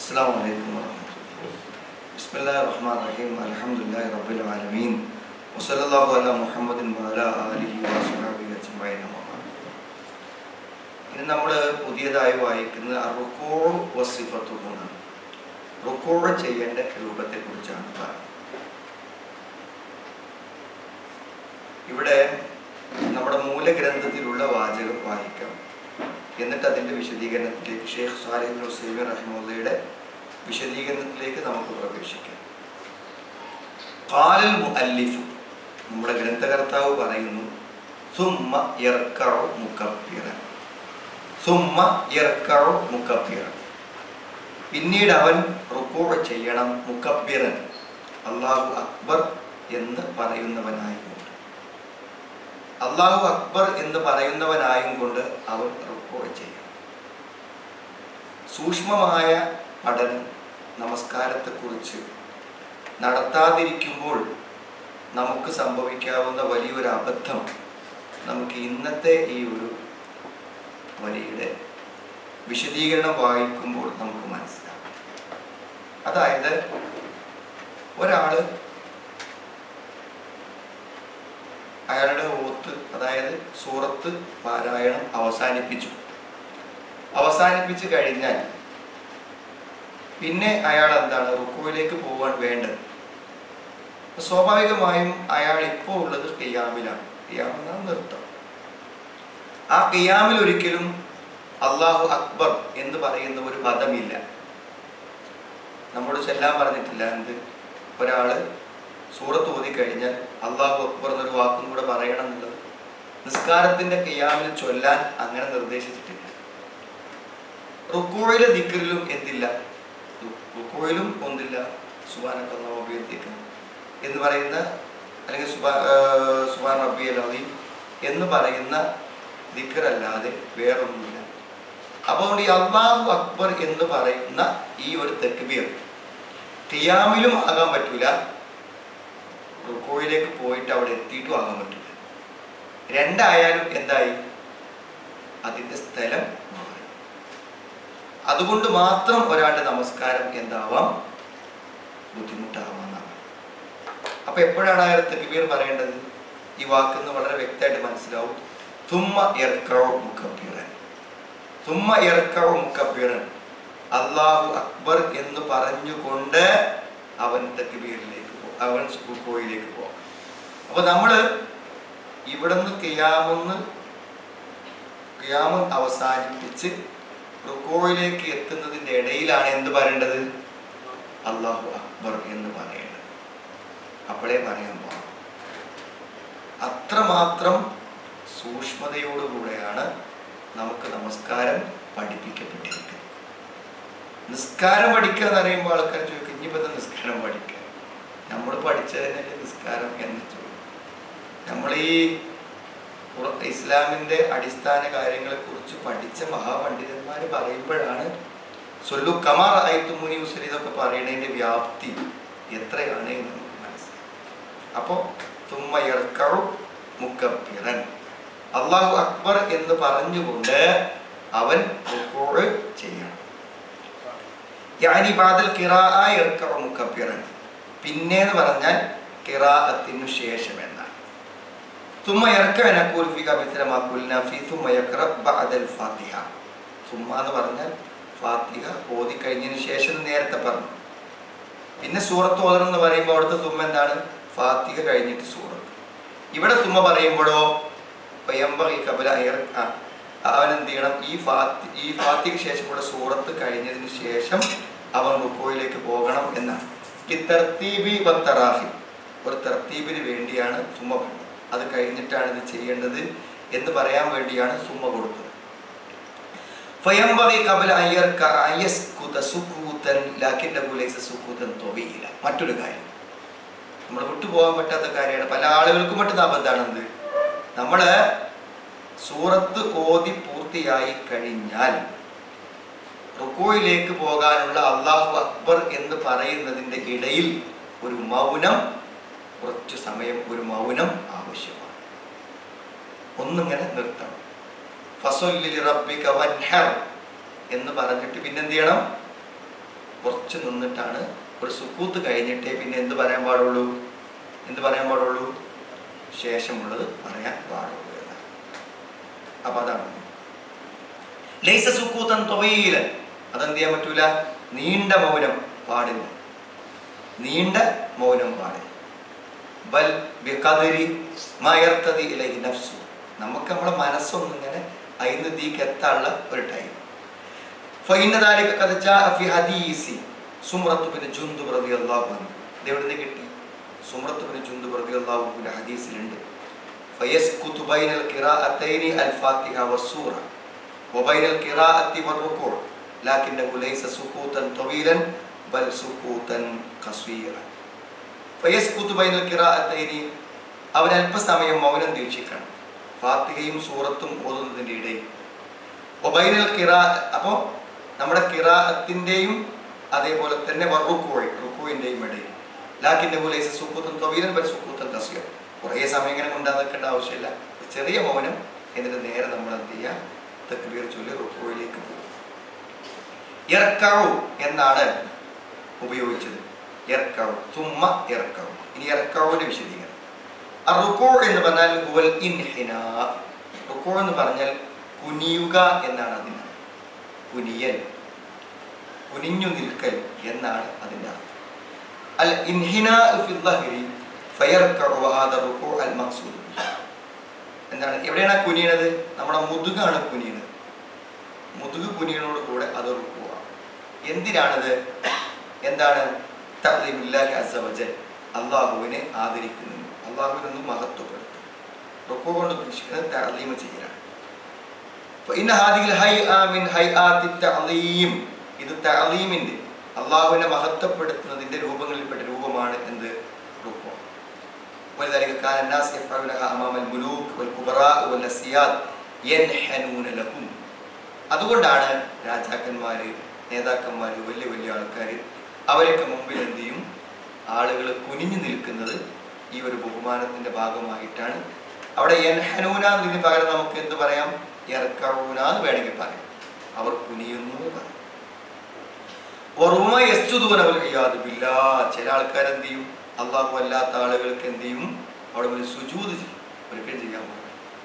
السلام عليكم ورحمة الله بسم الله الرحمن الرحيم الحمد لله رب العالمين وصلى الله على محمد وعلى آله وصحبه أجمعين أما بعد. ഇനി നമ്മൾ പുതിയതായി വായിക്കുന്നത് റുക്കോ വസിഫത്തുമാണ് റുക്കോ ചെയ്യേണ്ട രൂപത്തെ കുറിച്ചാണ് പറയുന്നത് ഇവിടെ നമ്മുടെ മൂലഗ്രന്ഥത്തിലുള്ള വാചകം വായിക്കാം എന്നിട്ട് അതിൻ്റെ വിശദീകരണത്തിലേക്ക് ഷെയ്ഖ് സാലിഹ് ഹുസൈമി റഹ്മുള്ളയുടെ വിശദീകരണത്തിലേക്ക് നമുക്ക് പ്രവേശിക്കാം ഖാലൽ മുഅല്ലിഫു നമ്മുടെ ഗ്രന്ഥകർത്താവ് പറയുന്നു സുമ്മ യർക്കഉ മുക്കബ്ബിറൻ സുമ്മ യർക്കഉ മുക്കബ്ബിറൻ പിന്നീട് അവൻ റുക്കൂ ചെയ്യണം മുക്കബ്ബിറൻ അള്ളാഹു അക്ബർ എന്ന് പറയുന്നവനായിക്കൊണ്ട് അള്ളാഹു അക്ബർ എന്ന് പറയുന്നവനായും കൊണ്ട് അവൻ റുക്കൂ ചെയ്യണം സൂക്ഷ്മമായ പഠനം നമസ്കാരത്തെക്കുറിച്ച് നടത്താതിരിക്കുമ്പോൾ നമുക്ക് സംഭവിക്കാവുന്ന വലിയൊരു അബദ്ധം നമുക്ക് ഇന്നത്തെ ഈ ഒരു വരിയുടെ വിശദീകരണം വായിക്കുമ്പോൾ നമുക്ക് മനസ്സിലാവും അതായത് ഒരാൾ അയാളുടെ ഓത്ത് അതായത് സൂറത്ത് പാരായണം അവസാനിപ്പിച്ചു അവസാനിപ്പിച്ച് കഴിഞ്ഞാൽ പിന്നെ അയാൾ എന്താണ് റുക്കുവിലേക്ക് പോകാൻ വേണ്ടത് അപ്പൊ സ്വാഭാവികമായും അയാൾ ഇപ്പോൾ ഉള്ളത് കിയാമിലാണ് കിയാമെന്നാണ് നൃത്തം ആ കിയാമിൽ ഒരിക്കലും അള്ളാഹു അക്ബർ എന്ന് പറയുന്ന ഒരു പദമില്ല നമ്മോട് ചെല്ലാൻ പറഞ്ഞിട്ടില്ല എന്ത് ഒരാള് സൂറത്ത് ഓതി കഴിഞ്ഞാൽ അള്ളാഹു അക്ബർ എന്നൊരു വാക്കും കൂടെ പറയണം എന്നുള്ളത് നിസ്കാരത്തിന്റെ കിയാമിൽ ചൊല്ലാൻ അങ്ങനെ നിർദ്ദേശിച്ചിട്ടില്ല റുക്കോയിലെ ദിക്കറിലും എന്തില്ല റുക്കോയിലും ഒന്നില്ല സുബാനക്കോബിയത്തേക്ക് എന്ന് പറയുന്ന അല്ലെങ്കിൽ സുബാ സുബാൻ റബ്ബി അലീം എന്ന് പറയുന്ന ദിക്കറല്ലാതെ വേറൊന്നുമില്ല അപ്പോൾ അതുകൊണ്ട് ഈ അള്ളാഹു അക്ബർ എന്ന് പറയുന്ന ഈ ഒരു തെക്കുബീർ ഖിയാമിലും ആകാൻ പറ്റൂല റുക്കോയിലേക്ക് പോയിട്ട് അവിടെ എത്തിയിട്ടും ആകാൻ പറ്റില്ല രണ്ടായാലും എന്തായി അതിന്റെ സ്ഥലം മാറി അതുകൊണ്ട് മാത്രം ഒരാളുടെ നമസ്കാരം എന്താവാം ബുദ്ധിമുട്ടാവാന്നാണ് അപ്പൊ എപ്പോഴാണ് അയാൾ തെക്കുബീർ പറയേണ്ടത് ഈ വാക്കെന്ന് വളരെ വ്യക്തമായിട്ട് മനസ്സിലാവും തുമ്മ ഇറക്കോ മുക്കബീറൻ തുമ്മ ഇറക്കോ മുക്കബീറൻ അള്ളാഹു അക്ബർ എന്ന് പറഞ്ഞുകൊണ്ട് അവൻ തെക്കുബീറിലേക്ക് പോകും അവൻ സുഖോയിലേക്ക് പോകും അപ്പൊ നമ്മള് ഇവിടുന്ന് കിയാമെന്ന് കിയാമം അവസാനിപ്പിച്ച് റുക്കോയിലേക്ക് എത്തുന്നതിന്റെ ഇടയിലാണ് എന്ത് പറയേണ്ടത് അള്ളാഹു അക്ബർ എന്ന് പറയേണ്ടത് അപ്പോഴേ പറയാൻ പോകണം അത്രമാത്രം സൂക്ഷ്മതയോടുകൂടെയാണ് നമുക്ക് നമസ്കാരം പഠിപ്പിക്കപ്പെട്ടിരിക്കുന്നത് നിസ്കാരം പഠിക്കുക എന്ന് പറയുമ്പോൾ ആൾക്കാർ ചോദിക്കും ഇനിയിപ്പോൾ നിസ്കാരം പഠിക്കുക നമ്മൾ പഠിച്ചതിനല്ലേ നിസ്കാരം എന്ന് ചോദിക്കും നമ്മൾ ഈ ഇസ്ലാമിന്റെ അടിസ്ഥാന കാര്യങ്ങളെ കുറിച്ച് പഠിച്ച മഹാപണ്ഡിതന്മാർ പറയുമ്പോഴാണ് സൊല്ലു കമാർ ആയിട്ട് മുനി ഉസരി ഇതൊക്കെ പറയുന്നതിന്റെ വ്യാപ്തി എത്രയാണ് എന്ന് നമുക്ക് മനസ്സിലാവും അപ്പോൾ തുമ്മയർക്കവും മുക്കപ്പിറൻ അള്ളാഹു അക്ബർ എന്ന് പറഞ്ഞുകൊണ്ട് അവൻ റുക്കോഴ് ചെയ്യണം യാനി ബാദൽ കിറാ മുക്കപ്പിറൻ പിന്നെ എന്ന് പറഞ്ഞാൽ കിറാഅത്തിനു ശേഷം എന്നാണ് ثم يركع نقول في مثل ما قلنا في ثم يقرأ بعد الفاتحة ثم എന്ന് പറഞ്ഞാൽ ഫാത്തിഹ ഓതി കഴിഞ്ഞതിന് ശേഷം നേരത്തെ പറഞ്ഞു പിന്നെ സൂറത്ത് ഓതണം എന്ന് പറയുമ്പോൾ അവിടുത്തെ തുമ്മ എന്താണ് ഫാത്തിഹ കഴിഞ്ഞിട്ട് സൂറത്ത് ഇവിടെ തുമ്മ പറയുമ്പോഴോ പയ്യമ്പ ഈ കബല അവൻ എന്ത് ചെയ്യണം ഈ ഫാത്തി ഈ ഫാത്തിക്ക് ശേഷം കൂടെ സൂറത്ത് കഴിഞ്ഞതിന് ശേഷം അവൻ റുക്കോയിലേക്ക് പോകണം എന്നാണ് ഈ തർത്തീബി ബത്തറാഹി ഒരു തർത്തീബിന് വേണ്ടിയാണ് സുമ വേണ്ടത് അത് കഴിഞ്ഞിട്ടാണ് ഇത് ചെയ്യേണ്ടത് എന്ന് പറയാൻ വേണ്ടിയാണ് സുമ കൊടുത്തത് ഫയംബി കബല അയ്യർക്ക അയ്യസ്കുത സുക്കൂതൻ ലാക്കിൻ്റെ ലൈസ സുക്കൂതൻ തൊവയില്ല മറ്റൊരു കാര്യം നമ്മൾ വിട്ടുപോകാൻ പറ്റാത്ത കാര്യമാണ് പല ആളുകൾക്കും പറ്റുന്ന അബദ്ധമാണെന്ത് നമ്മള് സൂറത്ത് ഓതി പൂർത്തിയായി കഴിഞ്ഞാൽ റുക്കോയിലേക്ക് പോകാനുള്ള അള്ളാഹു അക്ബർ എന്ന് പറയുന്നതിൻ്റെ ഇടയിൽ ഒരു മൗനം കുറച്ചു സമയം ഒരു മൗനം ആവശ്യമാണ് ഒന്നിങ്ങനെ നിർത്തണം ഫസൊല്ലി റബ്ബിക വൻഹർ എന്ന് പറഞ്ഞിട്ട് പിന്നെന്ത് ചെയ്യണം കുറച്ച് നിന്നിട്ടാണ് ഒരു സുക്കൂത്ത് കഴിഞ്ഞിട്ടേ പിന്നെ എന്ത് പറയാൻ പാടുള്ളൂ എന്ത് പറയാൻ പാടുള്ളൂ ശേഷമുള്ളത് പറയാൻ പാടുള്ളൂ എന്നാണ് അപ്പൊ അതാണ് ലൈസ സുക്കൂത്തൻ തൊവീലൻ അതെന്ത് ചെയ്യാൻ പറ്റൂല നീണ്ട മൗനം പാടില്ല നീണ്ട മൗനം പാടില്ല ബൽ ബിഖദരി മയർത്തതി ഇലൈഹി നഫ്സു നമുക്ക് നമ്മുടെ മനസ്സൊന്നും ഇങ്ങനെ അയിന്നതിക്ക് എത്താനുള്ള ഒരു ടൈം ഫൈന ദാലിക ഖദ ജാഅ ഫി ഹദീസി സുമ്രത്ത് ബിൻ ജുന്ദുബ് റളിയല്ലാഹു അൻഹു ഇത് എവിടുന്ന് കിട്ടി സുമ്രത്ത് ബിൻ ജുന്ദുബ് റളിയല്ലാഹു അൻഹുവിന്റെ ഹദീസിലുണ്ട് ഫയസ്കുതു ബൈനൽ ഖിറാഅത്തൈനി അൽ ഫാത്തിഹ വസ്സൂറ وبين القراءة والركوع لكنه ليس سكوتا طويلا بل سكوتا قصيرا فيسكت بين القراءتين അവൻ അല്പസമയം മൗനം ദീക്ഷിക്കണം ഫാത്തിഹയും സൂറത്തും ഓതുന്നതിൻ്റെ ഇടയിൽ ഒബൈനൽ കിറാ അപ്പോൾ നമ്മുടെ കിറാഅത്തിൻ്റെയും അതേപോലെ തന്നെ റുക്കോയ് റുക്കോയിൻ്റെയും ഇടയിൽ ലാക്കിൻ്റെ പോലെ സുക്കൂത്തൻ തൊവീലൻ പല സുക്കൂത്തൻ കസിയോ കുറേ സമയം ഇങ്ങനെ കൊണ്ടാ നിൽക്കേണ്ട ആവശ്യമില്ല ഒരു ചെറിയ മൗനം എന്നിട്ട് നേരെ നമ്മൾ എന്ത് ചെയ്യുക തക്ബീർ ചൊല്ലി റുക്കോയിലേക്ക് പോകും ഇറക്കാവു എന്നാണ് ഉപയോഗിച്ചത് ഇറക്കാവു തുമ്മ ഇറക്കാവു ഇനി ഇറക്കാവുവിന്റെ വിശദീകരണം റുക്കോ എന്ന് പറഞ്ഞാൽ ഹുവൽ ഇൻഹിന റുക്കോ എന്ന് പറഞ്ഞാൽ കുനിയുക എന്നാണ് അതിന് കുനിയൽ കുനിഞ്ഞു നിൽക്കൽ എന്നാണ് അതിൻ്റെ അർത്ഥം അൽ ഇൻഹിന ഫിദ്ദഹരി ഫയർക്കഉ വഹാദ റുക്കൂ അൽ മഖ്സൂദ് ബിഹി. എന്താണ് എവിടെയാണ് ആ കുനിയണത് നമ്മുടെ മുതുകാണ് കുനിയണത് മുതുക് കുനിയനോട് കൂടെ അത് റുക്കുവാണ് എന്തിനാണത് എന്താണ് തഅ്ലീമുല്ലാഹി അസ്സ വജൽ അള്ളാഹുവിനെ ആദരിക്കുന്നു അള്ളാഹുവിനൊന്നും മഹത്വപ്പെടുത്തും റുക്കു കൊണ്ട് ഉദ്ദേശിക്കുന്നത് തഅ്ലീം ചെയ്യലാണ് فإن هذه الهيئة من هيئات التعظيم ഇത് തഅലീമിന്റെ അള്ളാഹുവിനെ മഹത്വപ്പെടുത്തുന്നതിന്റെ രൂപങ്ങളിൽപ്പെട്ട രൂപമാണ് എന്ത് റുക്കു ولذلك كان الناس يفعلونها أمام الملوك والكبراء والأسياد ينحنون لهم അതുകൊണ്ടാണ് രാജാക്കന്മാര് നേതാക്കന്മാര് വലിയ വലിയ ആൾക്കാർ അവരൊക്കെ മുമ്പിൽ എന്ത് ചെയ്യും ആളുകൾ കുനിഞ്ഞു നിൽക്കുന്നത് ഈ ഒരു ബഹുമാനത്തിന്റെ ഭാഗമായിട്ടാണ് അവിടെ എൻഹനൂന എന്നതിന് പകരം നമുക്ക് എന്ത് പറയാം ഇറക്കഊന എന്ന് വേണമെങ്കിൽ പറയാം അവർ കുനിയുന്നു എന്ന് പറയാം ഒറുമ യസ്തുദൂനവൽ ചെയ്യാതെ ബില്ല ചില ആൾക്കാർ എന്ത് ചെയ്യും അള്ളാഹു അല്ലാത്ത ആളുകൾക്ക് എന്ത് ചെയ്യും അവിടെ ഒരു സുജൂത് ചെയ്യും ഒരിക്കലും ചെയ്യാൻ പോകും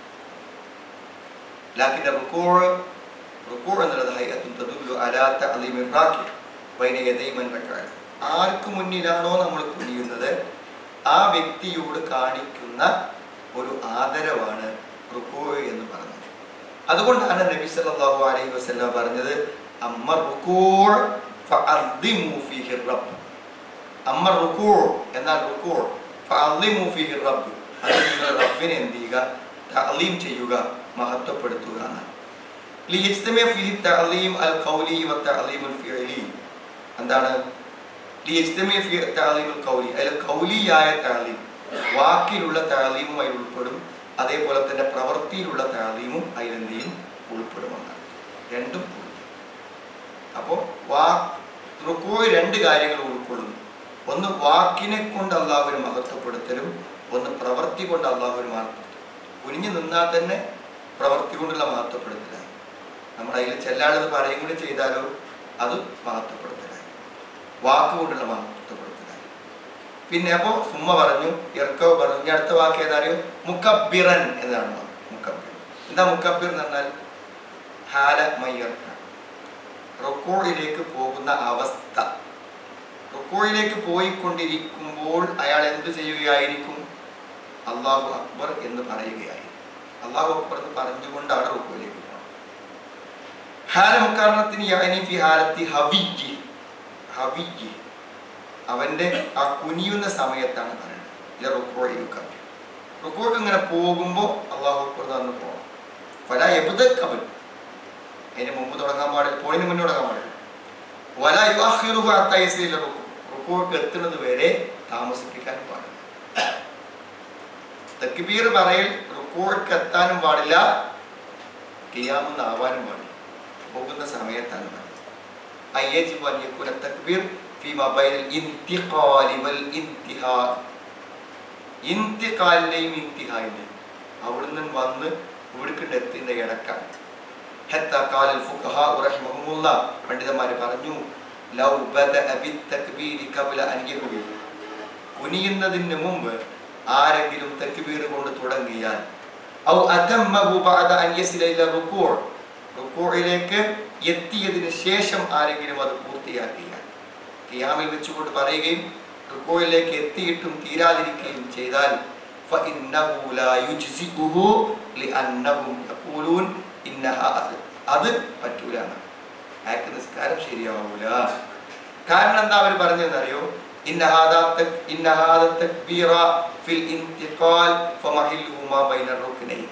ലാക്കിന്റെ റുക്കോൾ റുക്കോൾ എന്നുള്ളത് ഹൈഅത്തും തദുല്ലു അലാ തഅലീമി റാക്കി ബൈന യദൈ മൻ റക്കഅ ആർക്ക് മുന്നിലാണോ നമ്മൾ കുനിയുന്നത് ആ വ്യക്തിയോട് കാണിക്കുന്ന ഒരു ആദരവാണ് റുക്കോ എന്ന് പറഞ്ഞത് അതുകൊണ്ടാണ് നബി സല്ലല്ലാഹു അലൈഹി വസല്ലം പറഞ്ഞത് അമ്മ റുക്കൂ ഫഅദ്ദിമു ഫീഹി റബ്ബ് അമ്മ റുക്കൂ എന്നാൽ റുക്കൂ ഫഅദ്ദിമു ഫീഹി റബ്ബ് അത് നിങ്ങൾ റബ്ബിനെ എന്ത് ചെയ്യുക തഅലീം ചെയ്യുക മഹത്വപ്പെടുത്തുക എന്നാണ് ലിയജ്തമി ഫീഹി തഅലീം അൽ ഖൗലി വ തഅലീം അൽ ഫിഅലി എന്താണ് ലിയജ്തമി ഫീ തഅലീം അൽ ഖൗലി അതിൽ ഖൗലിയായ തഅലീം വാക്കിലുള്ള തഅലീമും അതിൽ ഉൾപ്പെടും അതേപോലെ തന്നെ പ്രവൃത്തിയിലുള്ള താലീമും അതിലെന്തെയും ഉൾപ്പെടുമെന്നാണ് രണ്ടും ഉൾപ്പെടും അപ്പോൾ വാ റുക്കോയ് രണ്ട് കാര്യങ്ങൾ ഉൾക്കൊള്ളുന്നു ഒന്ന് വാക്കിനെ കൊണ്ട് അള്ളാഹുവിനെ മഹത്വപ്പെടുത്തലും ഒന്ന് പ്രവൃത്തി കൊണ്ട് അള്ളാഹുവിനെ മഹത്വപ്പെടുത്തലും കുനിഞ്ഞു നിന്നാൽ തന്നെ പ്രവൃത്തി കൊണ്ടുള്ള മഹത്വപ്പെടുത്തലായി നമ്മൾ അതിൽ ചെല്ലാളത് പറയും കൂടി ചെയ്താലോ അത് മഹത്വപ്പെടുത്തലായി വാക്കുകൊണ്ടുള്ള മഹത്വപ്പെടുത്തലായി പിന്നെ അപ്പോൾ സുമ്മ പറഞ്ഞു ഇറക്കവ് പറഞ്ഞു ഇനി അടുത്ത വാക്ക് ഏതാറിയോ മുക്കബിറൻ എന്നാണ് വാക്ക് മുക്കബിർ എന്താ മുക്കബിർ എന്ന് പറഞ്ഞാൽ ഹാല മയ്യർക്ക റൊക്കോയിലേക്ക് പോകുന്ന അവസ്ഥ റൊക്കോയിലേക്ക് പോയിക്കൊണ്ടിരിക്കുമ്പോൾ അയാൾ എന്ത് ചെയ്യുകയായിരിക്കും അള്ളാഹു അക്ബർ എന്ന് പറയുകയായിരിക്കും അള്ളാഹു അക്ബർ എന്ന് പറഞ്ഞുകൊണ്ടാണ് റൊക്കോയിലേക്ക് പോകുന്നത് ഹാല മുക്കാരണത്തിന് യാനി ഫി ഹാലത്തി ഹവിജി ഹവിജി അവന്റെ ആ കുനിയുന്ന സമയത്താണ് പറയുന്നത് ഇല്ല റുക്കോഴിയൊക്കെ റുക്കോക്ക് ഇങ്ങനെ പോകുമ്പോൾ അള്ളാഹു അക്ബർ തന്നു പോകണം വല എബുദ കബൽ അതിന് മുമ്പ് തുടങ്ങാൻ പാടില്ല പോയിന് മുന്നേ തുടങ്ങാൻ പാടില്ല വല യുവാഹിറുഹു അത്തൈസില്ല റുക്കു റുക്കോക്ക് എത്തുന്നത് വരെ താമസിപ്പിക്കാനും പാടില്ല തക്ബീർ പറയൽ റുക്കോക്ക് എത്താനും പാടില്ല കിയാമെന്ന് ആവാനും പാടില്ല പോകുന്ന സമയത്താണ് പാടില്ല അയ്യജിബ് അൻ യകൂന തക്ബീർ ഫീമ ബൈനൽ ഇന്തിഖാലി വൽ ഇന്തിഹാ ഇന്തിഖാലിന്റെയും ഇന്തിഹായിന്റെയും അവിടുന്ന് വന്ന് ഇവിടേക്ക് എത്തുന്ന ഇടക്കാണ് ഹത്ത കാലൽ ഫുഖഹാ റഹിമഹുമുള്ള പണ്ഡിതന്മാർ പറഞ്ഞു ലൗ ബദഅ ബിത്തക്ബീരി ഖബ്ല അൻ യഹ്വി കുനിയുന്നതിന് മുമ്പ് ആരെങ്കിലും തക്ബീർ കൊണ്ട് തുടങ്ങിയാൽ ഔ അതമ്മഹു ബഅദ അൻ യസില ഇല റുകൂഅ് റുകൂഇലേക്ക് എത്തിയതിന് ശേഷം ആരെങ്കിലും അത് പൂർത്തിയാക്കിയാൽ ഖിയാമിൽ വെച്ചുകൊണ്ട് പറയുകയും റുകൂഇലേക്ക് എത്തിയിട്ടും തീരാതിരിക്കുകയും ചെയ്താൽ فإنه لا يجزئه لأنهم يقولون إنها അത് പറ്റൂല എന്നാണ്. അയാൾക്ക് നിസ്കാരം ശരിയാവൂല കാരണം എന്താ അവർ പറഞ്ഞതെന്നറിയോ ഇന്ന ഹാദാ തക്- ഇന്ന ഹാദാ തക്ബീറ ഫിൽ ഇന്തിഖാൽ ഫമഹില്ലുഹു മാ ബൈന റുക്നൈൻ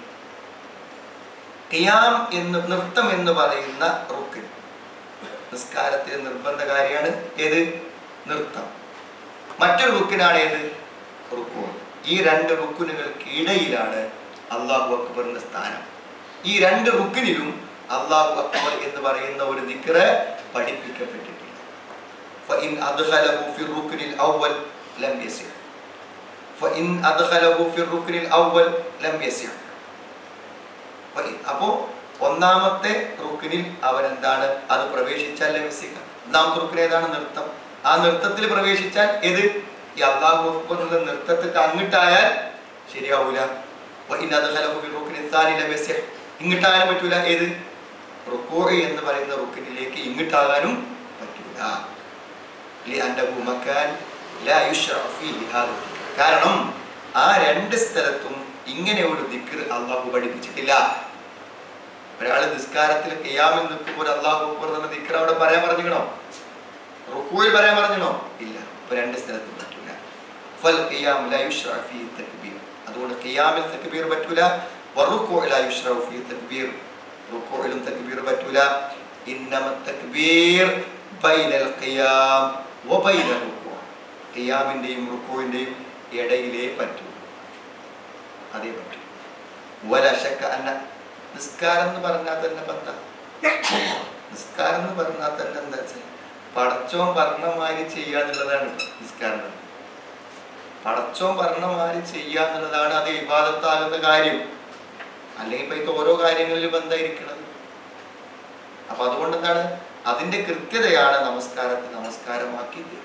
ഖിയാം എന്ന് നൃത്തം എന്ന് പറയുന്ന റുക്കിൻ നിസ്കാരത്തിലെ നിർബന്ധകാരിയാണ് ഏത് നൃത്തം മറ്റൊരു റുക്കിനാണ് ഏത് റുക്കു ഈ രണ്ട് റുക്കുനുകൾക്ക് ഇടയിലാണ് അള്ളാഹു അക്ബറിന്റെ സ്ഥാനം ഈ രണ്ട് റുക്കിനിലും അള്ളാഹു അക്ബർ എന്ന് പറയുന്ന ഒരു ദിക്റ് പഠിപ്പിക്കപ്പെട്ടിട്ടില്ല فإن أدخله في الركن الأول لم يسع فإن أدخله في الركن الأول لم يسع ഫഇൻ- അപ്പോ ഒന്നാമത്തെ റുക്കിനിൽ അവൻ എന്താണ് അത് പ്രവേശിച്ചാൽ ലഭിക്കുക ഒന്നാമത്തെ റുക്കിന് ഏതാണ് നൃത്തം ആ നൃത്തത്തിൽ പ്രവേശിച്ചാൽ ഏത് ഈ അള്ളാഹു അക്ബർ എന്നുള്ള നൃത്തത്തിൽ അങ്ങോട്ടായാൽ ശരിയാവൂല വഇൻ അദ്ഖലഹു ഫി റുക്നി الثاني ലം യസ്യഹ്. ഇങ്ങോട്ടാകാനും പറ്റൂല ഏത് റുക്കൂ എന്ന് പറയുന്ന റുക്കിനിലേക്ക് ഇങ്ങോട്ടാകാനും പറ്റൂല ലിഅന്നഹു മകാൻ ലാ യുശ്റഅ ഫീഹി ഹാദ ദിക്ർ. കാരണം ആ രണ്ട് സ്ഥലത്തും ഇങ്ങനെ ഒരു ദിക്ർ അള്ളാഹു പഠിപ്പിച്ചിട്ടില്ല ഒരാൾ നിസ്കാരത്തിൽ കിയാമിൽ നിൽക്കുമ്പോൾ അള്ളാഹു അക്ബർ എന്ന ദിക്ർ അവിടെ പറയാൻ പറഞ്ഞിക്കണോ റുക്കുവിൽ പറയാൻ പറഞ്ഞിക്കണോ ഇല്ല ഇപ്പൊ രണ്ട് സ്ഥലത്തും പറ്റൂല ഫൽ ഖിയാം ലാ യുശ്റഅ ഫീഹി തക്ബീർ അതുകൊണ്ട് ഖിയാമിൽ തക്ബീർ പറ്റൂല വറുക്കു ലാ യുശ്റഅ ഫീഹി തക്ബീർ റുക്കുവിലും തക്ബീർ പറ്റൂല ഇന്നമ തക്ബീർ ബൈനൽ ഖിയാം വബൈന റുക്കു ഖിയാമിന്റെയും റുക്കുവിന്റെയും ഇടയിലേ പറ്റൂ അതേ പറ്റൂ വല ശക്ക അന്ന നിസ്കാരം എന്ന് പറഞ്ഞാൽ തന്നെ പത്ത നിസ്കാരം എന്ന് പറഞ്ഞാൽ തന്നെ എന്താ വെച്ചാൽ പടച്ചോൻ പറഞ്ഞ മാതിരി ചെയ്യുക എന്നുള്ളതാണ് നിസ്കാരം പടച്ചോൻ പറഞ്ഞ മാതിരി ചെയ്യുക എന്നുള്ളതാണ് അത് വിവാദത്താകുന്ന കാര്യം അല്ലെങ്കിൽ ഇപ്പൊ ഇത് ഓരോ കാര്യങ്ങളിലും എന്തായിരിക്കണത് അപ്പൊ അതുകൊണ്ട് എന്താണ് അതിന്റെ കൃത്യതയാണ് നമസ്കാരത്തെ നമസ്കാരമാക്കി തീർക്കുന്നത്.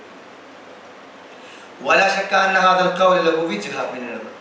ولا شك أن هذا القول له وجهة من النظر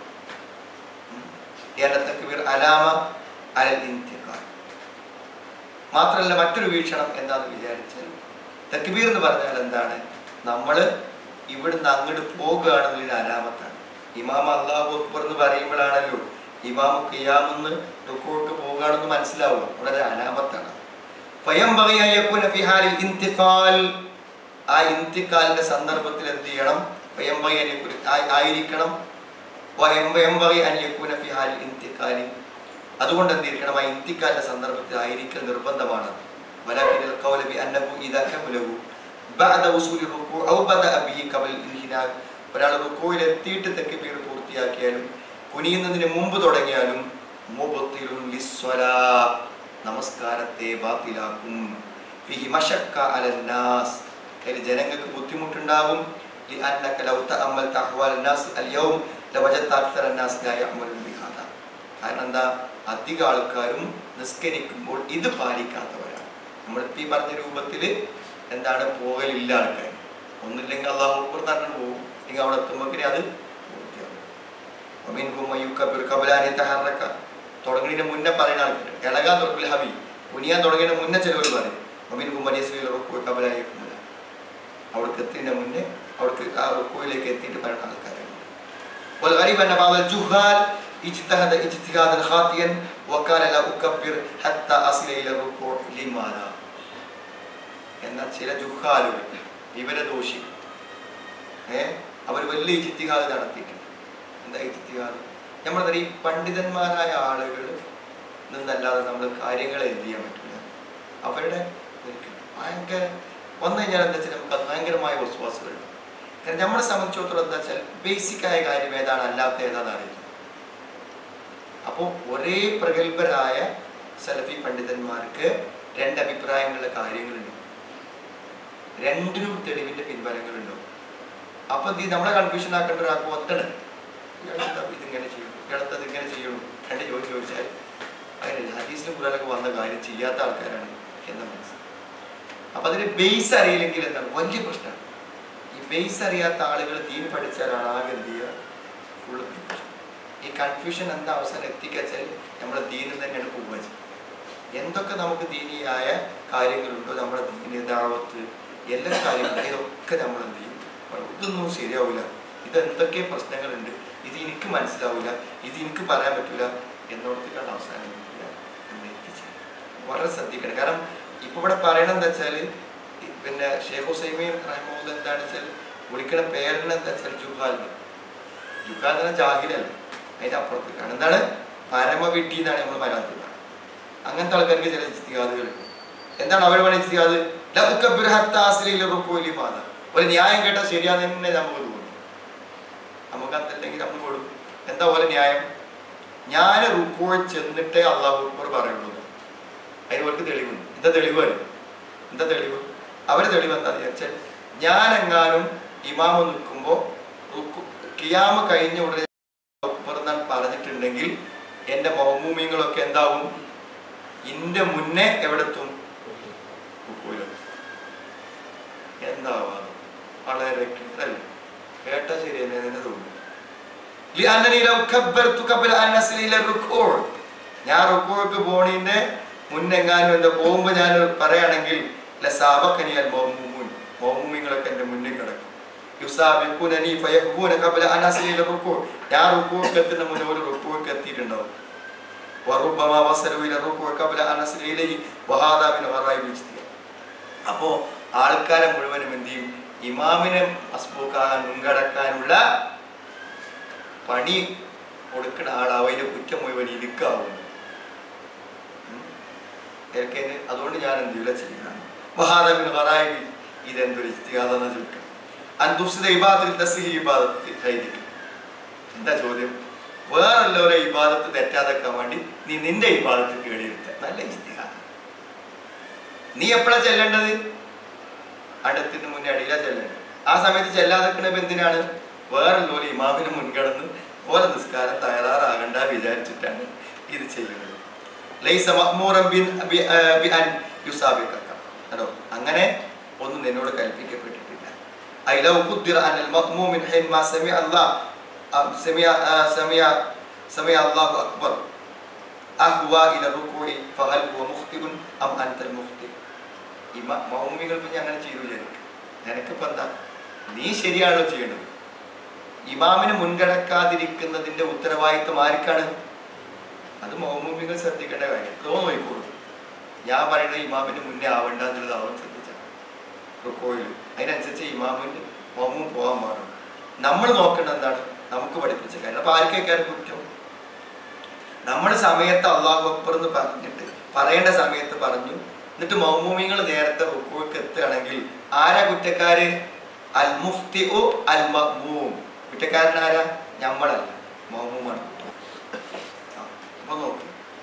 لأن التكبير علامة على الانتقال മാത്രമല്ല മറ്റൊരു വീക്ഷണം എന്താന്ന് വിചാരിച്ചാൽ തക്ബീർ എന്ന് പറഞ്ഞാൽ എന്താണ് നമ്മൾ ഇവിടുന്ന് അങ്ങോട്ട് പോകുകയാണെന്നൊരു അലാമത്താണ് ഇമാം അള്ളാഹു അക്ബർ എന്ന് പറയുമ്പോഴാണല്ലോ ഇമാം ഖിയാമെന്ന് റുക്കോട്ട് പോകുകയാണെന്ന് മനസ്സിലാവുക വളരെ അലാമത്താണ് ഫയംബഗി അൻ യകൂന ഫി ഹാലിൽ ഇന്തിഖാൽ ആ ഇന്തിഖാലിന്റെ സന്ദർഭത്തിൽ എന്ത് ചെയ്യണം ഫയംബഗി അൻ യകൂന ആയി- ആയിരിക്കണം വയംബഗി അൻ യകൂന ഫി ഹാലിൽ ഇന്തിഖാലി അതുകൊണ്ട് എന്തിരിക്കണം ആ ഇന്തിഖാലിന്റെ സന്ദർഭത്തിൽ ആയിരിക്കൽ നിർബന്ധമാണ് ولكن القول بأنه إذا كمله بعد وصول الركوع أو بدأ به قبل الانحناء ഒരാൾ റുക്കോയിൽ എത്തിയിട്ട് തെക്കുപീർ പൂർത്തിയാക്കിയാലും കുനിയുന്നതിന് മുമ്പ് തുടങ്ങിയാലും മുബത്തിലുൻ ലിസ്വലാ നമസ്കാരത്തെ ബാത്തിലാക്കും ഫിഹി മശക്ക അലന്നാസ് അതിൽ ജനങ്ങൾക്ക് ബുദ്ധിമുട്ടുണ്ടാകും لأنك لو تأملت أحوال الناس اليوم لوجدت أكثر الناس لا يعملون بهذا കാരണം എന്താ അധിക ആൾക്കാരും നിസ്കരിക്കുമ്പോൾ ഇത് പാലിക്കാത്തവരാണ് നമ്മളിപ്പോൾ ഈ പറഞ്ഞ രൂപത്തിൽ എന്താണ് പോകലില്ല ആൾക്കാർ ഒന്നില്ലെങ്കിൽ അള്ളാഹു അക്ബർ തന്നെ പോകും അല്ലെങ്കിൽ അവിടെ എത്തുമ്പോൾ അത് പൂർത്തിയാവും ومنهم من يكبر قبل أن يتحرك തുടങ്ങുന്നതിന് മുന്നേ പറയുന്ന ആൾക്കാർ ഇളകാൻ തുടങ്ങില്ല ഹബി കുനിയാൻ തുടങ്ങിയതിന് മുന്നേ ചിലവർ പറയും ومنهم من يسوي الركوع قبل أن يكمل അവിടേക്ക് എത്തുന്നതിന് മുന്നേ അവിടേക്ക് ആ റുക്കോയിലേക്ക് എത്തിയിട്ട് പറയുന്ന ആൾക്കാരാണ് والغريب أن بعض الجهال اجتهد اجتهادا خاطئا وقال لا أكبر حتى أصل إلى الركوع لماذا എന്നാൽ ചില ജുഹാലുകൾ വിവരദോഷി ഏ അവർ വലിയ ഇജിത്തിഹാദ് നടത്തിയിട്ടുണ്ട് എന്താ ഇജിത്തിഹാദ് നമ്മൾ ഈ പണ്ഡിതന്മാരായ ആളുകൾ നിന്നല്ലാതെ നമ്മൾ കാര്യങ്ങളെ എന്ത് ചെയ്യാൻ പറ്റില്ല അവരുടെ ഇതൊക്കെ ഭയങ്കര വന്നു കഴിഞ്ഞാൽ എന്താ വെച്ചാൽ നമുക്ക് അത് ഭയങ്കരമായ വിശ്വാസങ്ങളുണ്ട് കാരണം നമ്മളെ സംബന്ധിച്ചിടത്തോളം എന്താ വെച്ചാൽ ബേസിക് ആയ കാര്യം ഏതാണ് അല്ലാത്ത ഏതാണെന്ന് അറിയില്ല അപ്പോൾ ഒരേ പ്രഗത്ഭരായ സലഫി പണ്ഡിതന്മാർക്ക് രണ്ട് അഭിപ്രായങ്ങളുടെ കാര്യങ്ങളുണ്ട് രണ്ടിനും തെളിവിന്റെ പിൻബലങ്ങളുണ്ടോ അപ്പൊ എന്ത് ചെയ്യും? നമ്മളെ കൺഫ്യൂഷൻ ആക്കേണ്ട ഒരാൾക്ക് ഒത്തണ് ഇയാളെന്താ ഇതിങ്ങനെ ചെയ്യണം ഇയാളത്തത് ഇങ്ങനെ ചെയ്യണം രണ്ട് ചോദിച്ചു ചോദിച്ചാൽ അതിനല്ല ഹദീസിലും ഖുറാനൊക്കെ വന്ന കാര്യം ചെയ്യാത്ത ആൾക്കാരാണ് എന്ന് മനസ്സിലായി അപ്പൊ അതിന് ബേസ് അറിയില്ലെങ്കിൽ എന്താണ് വലിയ പ്രശ്നമാണ് ഈ ബേസ് അറിയാത്ത ആളുകൾ ദീൻ പഠിച്ചാലാണ് ആകെ എന്ത് ചെയ്യുക ഫുള്ള് ഈ കൺഫ്യൂഷൻ എന്താ അവസാനം എത്തിക്കച്ചാൽ നമ്മുടെ ദീനിൽ തന്നെയാണ് പോവുക ചെയ്യുക. എന്തൊക്കെ നമുക്ക് ദീനിയായ കാര്യങ്ങളുണ്ടോ നമ്മുടെ ദീനി ദാവത്ത് എല്ലാ കാര്യങ്ങളും ഇതൊക്കെ നമ്മൾ എന്ത് ചെയ്യും ഇതൊന്നും ശരിയാവില്ല ഇത് എന്തൊക്കെ പ്രശ്നങ്ങളുണ്ട് ഇത് എനിക്ക് മനസ്സിലാവില്ല ഇത് എനിക്ക് പറയാൻ പറ്റില്ല എന്നോടത്തേക്കാണ് അവസാനം എന്ത് ചെയ്യുക നമ്മൾ എത്തിച്ചേരുക വളരെ ശ്രദ്ധിക്കണം കാരണം ഇപ്പൊ ഇവിടെ പറയണത് എന്താ വെച്ചാല് ഈ പിന്നെ ഷേഖ് ഹുസൈമീൻ റഹ്മുല്ല എന്താണെന്ന് വെച്ചാൽ വിളിക്കണ പേരിന് എന്താ വെച്ചാൽ ജുഹാൽ ജുഹാൽ എന്ന് പറഞ്ഞാൽ ജാഹിലല്ല അതിന്റെ അപ്പുറത്തേക്കാണ് എന്താണ് പരമവിട്ടി എന്നാണ് നമ്മൾ മലയാളത്തിൽ പറയുന്നത് അങ്ങനത്തെ ആൾക്കാർക്ക് ചില ഇസ്തിഹാദുകളുണ്ട് എന്താണ് അവർ പറയുന്ന ഇസ്തിഹാദ് മാത ഒരു ന്യായം കേട്ടാൽ ശരിയാന്ന് തന്നെ നമുക്ക് തോന്നും നമുക്ക് അതല്ലെങ്കിൽ നമ്മൾ കൊടുക്കും എന്താ പോലെ ന്യായം ഞാൻ റുക്കോൾ ചെന്നിട്ടേ അള്ളാഹു അക്ബർ പറയുള്ളൂ അതിന് അവർക്ക് തെളിവുണ്ട് എന്താ തെളിവ് അറിയോ? എന്താ തെളിവ് അവര് തെളിവ് എന്താന്ന് വിചാരിച്ചാൽ ഞാൻ എങ്ങാനും ഇമാമ നിൽക്കുമ്പോൾ കിയാമ കഴിഞ്ഞ ഉടനെ അക്ബർ എന്നാണ് പറഞ്ഞിട്ടുണ്ടെങ്കിൽ എന്റെ മൗമൂമിയങ്ങളൊക്കെ എന്താവും ഇന്റെ മുന്നേ എവിടെത്തും റുക്കോയിലെത്തും. എന്താവാ വളരെ clear അല്ലേ കേട്ടാ ശരി തന്നെ തന്നെ തോന്നുന്നു لأنني لو كبرت قبل أن أصل إلى الركوع ഞാൻ റുക്കോക്ക് പോണീന്റെ മുന്നെങ്ങാനും എന്താ പോകുമ്പോ ഞാൻ പറയുകയാണെങ്കിൽ ലസാബക്കനിയാൽ മൗമൂമുൻ മൗമൂമിങ്ങളൊക്കെ എൻ്റെ മുന്നിൽ കിടക്കും യുസാബിഖുനനി ഫയഖൂന ഖബല അൻ അസ്ല ഇല റുക്കൂ ഞാൻ റുക്കോക്ക് എത്തുന്ന മുന്നേ ഒരു റുക്കോക്ക് എത്തിയിട്ടുണ്ടാവും വറുബമ വസലു ഇല റുക്കൂ ഖബല അൻ അസ്ല ഇലൈഹി വഹാദാ മിൻ വറായി ഇജ്തിഹാദ് അപ്പോ ആൾക്കാരെ മുഴുവനും എന്ത് ചെയ്യും ഇമാമിനെ മസ്ബൂക്കാകാൻ മുൻകടക്കാനുള്ള പണി കൊടുക്കുന്ന ആളാവും അതിന്റെ കുറ്റം മുഴുവൻ ഇടുക്കാവുന്നു എനിക്കതിന് അതുകൊണ്ട് ഞാൻ എന്ത് ചെയ്യില്ല ചെയ്യണം മഹാദമിന് ഹറായി ഇതെന്തൊരു ഇസ്തിഹാദെന്ന് ചുരുക്കം അന്തുസിത ഇബാദത്തിൽ തസ്ലി ഇബാദത്ത് കൈദിക്കും എന്താ ചോദ്യം വേറെല്ലാവരെ ഇബാദത്ത് തെറ്റാതെക്കാൻ വേണ്ടി നീ നിന്റെ ഇബാദത്ത് കേടിയിരുത്ത നല്ല ഇസ്തിഹാദ നീ എപ്പോഴാ ചെല്ലേണ്ടത് അടുത്തിന് മുന്നേ അടിയിലാ ചെല്ലേണ്ടത് ആ സമയത്ത് ചെല്ലാതെക്കണത് എന്തിനാണ് വേറെല്ലോലെ ഇമാമിന് മുൻകടന്ന് ഓരോ നിസ്കാരം തയ്യാറാകണ്ട വിചാരിച്ചിട്ടാണ് ഇത് ചെയ്യുന്നത് ലൈസ മഅ്മൂറൻ ബിൻ- ബി- ആ, ബി അൻ യുസാബിക്കക. കേട്ടോ അങ്ങനെ ഒന്നും നിന്നോട് കൽപ്പിക്കപ്പെട്ടിട്ടില്ല ഐ ലവ് ഖുദ്ദിറ അനൽ മഅ്മൂമിൻ ഹൈൻ മാ സമിഅ അല്ലാഹ് ആ, സമിഅ ആ, സമിഅ സമിഅ അല്ലാഹു അക്ബർ അഹ്വ ഇല റുകൂഇ ഫഹൽ ഹുവ മുഖ്തിബുൻ അം അൻതൽ മുഖ്തിബ് ഇമ മൗമികൾ പിന്നെ അങ്ങനെ ചെയ്തു വിചാരിക്കും നിനക്കിപ്പോ എന്താ നീ ശരിയാണല്ലോ ചെയ്യേണ്ടത് ഇമാമിന് മുൻകടക്കാതിരിക്കുന്നതിന്റെ ഉത്തരവാദിത്വം ആർക്കാണ് അത് മൗമൂമികൾ ശ്രദ്ധിക്കേണ്ട കാര്യം തോന്നു നോയിക്കോളൂ ഞാൻ പറയുന്നത് ഇമാമിന് മുന്നേ ആവണ്ട എന്നുള്ളത് അവൻ ശ്രദ്ധിച്ചാൽ റുക്കോയിൽ അതിനനുസരിച്ച് ഇമാമിന് മൗമും പോകാൻ പാടും നമ്മൾ നോക്കേണ്ടത് എന്താണ് നമുക്ക് പഠിപ്പിച്ച കാര്യം അപ്പൊ ആർക്കേക്കാരും കുറ്റം നമ്മൾ സമയത്ത് അള്ളാഹു അക്ബർ എന്ന് പറഞ്ഞിട്ട് പറയേണ്ട സമയത്ത് പറഞ്ഞു എന്നിട്ട് മൗമൂമിങ്ങൾ നേരത്തെ റുക്കോയ്ക്ക് എത്തുകയാണെങ്കിൽ ആരാ കുറ്റക്കാര് അൽ മുഫ്തി അൽ മഹ്മൂം കുറ്റക്കാരൻ ആരാ ഞമ്മളല്ല മൗമൂമാണ് കുറ്റം ആ, അപ്പൊ നോക്ക്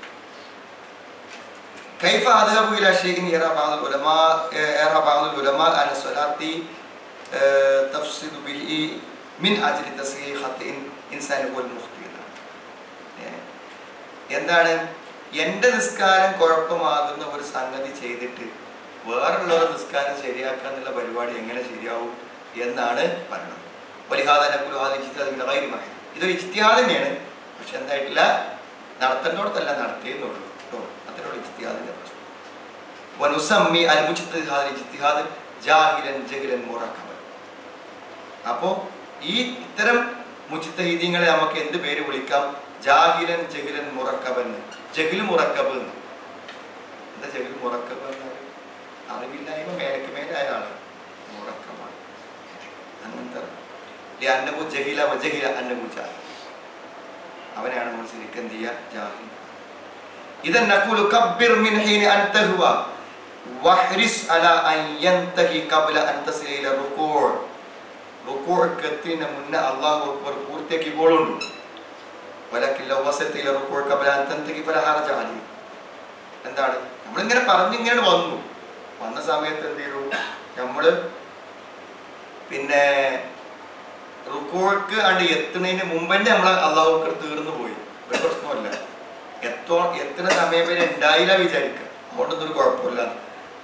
كيف أذهب إلى شيء يرى بعض العلماء يرى بعض العلماء أن الصلاة آه، تفسد به من أجل تصحيح خطأ إنسان هو المخطئ ഏഹ് എന്താണ് എൻ്റെ നിസ്കാരം കുഴപ്പമാകുന്ന ഒരു സംഗതി ചെയ്തിട്ട് വേറുള്ളവരുടെ നിസ്കാരം ശരിയാക്കുക എന്നുള്ള പരിപാടി എങ്ങനെ ശരിയാവും എന്നാണ് പറയുന്നത് വലിഹാദനക്കുലുഹാദിമായ ഇതൊരു ഇജ്തിഹാദ് തന്നെയാണ് പക്ഷെ എന്തായിട്ടില്ല നടത്തേണ്ടോടത്തല്ല നടത്തിയെന്നുള്ളൂ കേട്ടോ അത്രയുള്ള ഇജ്തിഹാദിന്റെ പ്രശ്നം വനുസമ്മി അൽ മുജ്തിഹാദ് ഇജ്തിഹാദ് ജാഹിലൻ ജഹിലൻ മുറക്കബൻ അപ്പോ ഈ ഇത്തരം മുജിത്തഹീദീങ്ങളെ നമുക്ക് എന്ത് പേര് വിളിക്കാം ജാഹിലൻ ജഹിലൻ മുറക്കബൻ ജഹിൽ മുറക്കബ് എന്ന്. എന്താ ജഹിൽ മുറക്കബ് എന്നാൽ അറിവില്ലായ്മ മേലക്ക് മേലായ ആള് മുറക്കബാണ് അങ്ങനത്തെ ഈ അന്നബു ജഹില വജഹില അന്നബു ജാഹിൽ അവനെയാണ് നമ്മൾ ശരിക്കും എന്ത് ചെയ്യുക ജാഹിൽ إذا نقول كبر من حين أن تهوى واحرص على أن ينتهي قبل أن تصل إلى الركوع റുക്കോക്ക് എത്തിന് മുന്നേ അള്ളാഹു അക്ബർ പൂർത്തിയാക്കിക്കോളുണ്ട് വലക്കില്ല വസത്തിലെ റുക്കോൾ കബലാന്തന്തിക്ക് പല ഹാരജ ആലി എന്താണ് നമ്മളിങ്ങനെ പറഞ്ഞിങ്ങനെ വന്നു വന്ന സമയത്ത് എന്ത് ചെയ്തു നമ്മള് പിന്നെ റുക്കോൾക്ക് അണ്ട് എത്തുന്നതിന് മുമ്പ് തന്നെ നമ്മൾ അള്ളാഹു അക്ബർ തീർന്നു പോയി ഒരു പ്രശ്നമല്ല എത്തോ എത്തുന്ന സമയം വരെ ഉണ്ടായില്ല വിചാരിക്കുക അതുകൊണ്ടൊന്നും ഒരു കുഴപ്പമില്ല